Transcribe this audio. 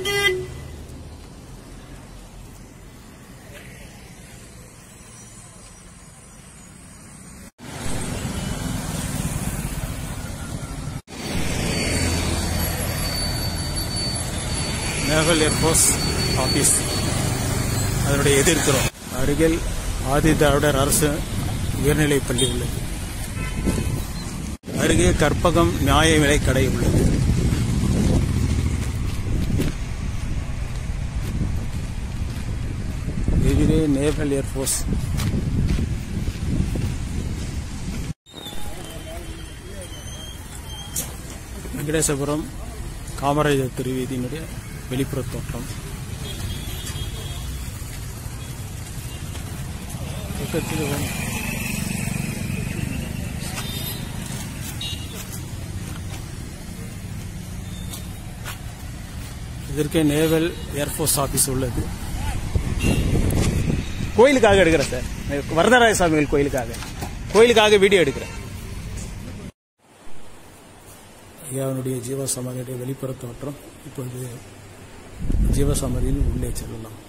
naval air force office அதனுடைய எதிர்க்கிறோம் அருகில் ஆதி திராவிடர் அரசு உயர்நிலைப் பள்ளி உள்ளது அருகே கற்பகம் நியாய விலை கடை உள்ளது எதிரே நேவல் ஏர்போர்ஸ் வெங்கடேசபுரம் காமராஜர் திருவீதியினுடைய வெளிப்புற தோட்டம் பக்கத்தில் வந்து இதற்கே நேவல் ஏர்ஃபோர்ஸ் ஆபீஸ் உள்ளது கோயிலுக்காக எடுக்கிறேன் சார் வரதராஜ சாமிகள் கோயிலுக்காக கோயிலுக்காக வீடியோ எடுக்கிறேன் ஐயாவுடைய ஜீவசமாதியுடைய வெளிப்புற தோற்றம் இப்பொழுது ஜீவசமாதியில் உள்ளே செல்லலாம்